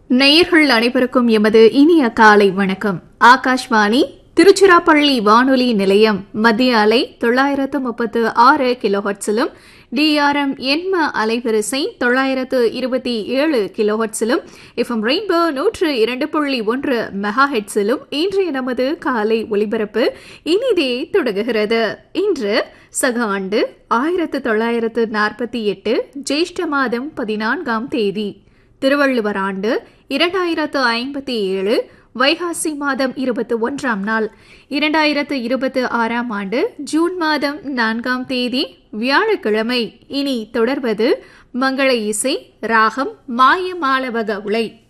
நேயர்கள் அனைவருக்கும் எமது இனிய காலை வணக்கம் ஆகாஷ்வாணி திருச்சிராப்பள்ளி வானொலி நிலையம் மத்திய அலை தொள்ளாயிரத்து முப்பத்து ஆறு கிலோஹட்ஸிலும் டிஆர்எம் எண்ம அலைவரிசை தொள்ளாயிரத்து இருபத்தி ஏழு கிலோஹட்ஸிலும் எஃப்எம் ரெயின்போ நூற்று இரண்டு புள்ளி ஒன்று மெகா ஹெட்ஸிலும் இன்றைய நமது காலை ஒலிபரப்பு இனிதே தொடங்குகிறது இன்று சக ஆண்டு ஆயிரத்து தொள்ளாயிரத்து நாற்பத்தி எட்டு ஜேஷ்ட மாதம் பதினான்காம் தேதி திருவள்ளுவர் ஆண்டு இரண்டாயிரத்து ஐம்பத்தி ஏழு வைகாசி மாதம் இருபத்தி ஒன்றாம் நாள் இரண்டாயிரத்து இருபத்தி ஆறாம் ஆண்டு ஜூன் மாதம் நான்காம் தேதி வியாழக்கிழமை இனி தொடர்வது மங்கள இசை ராகம் மாயமாளவக உலை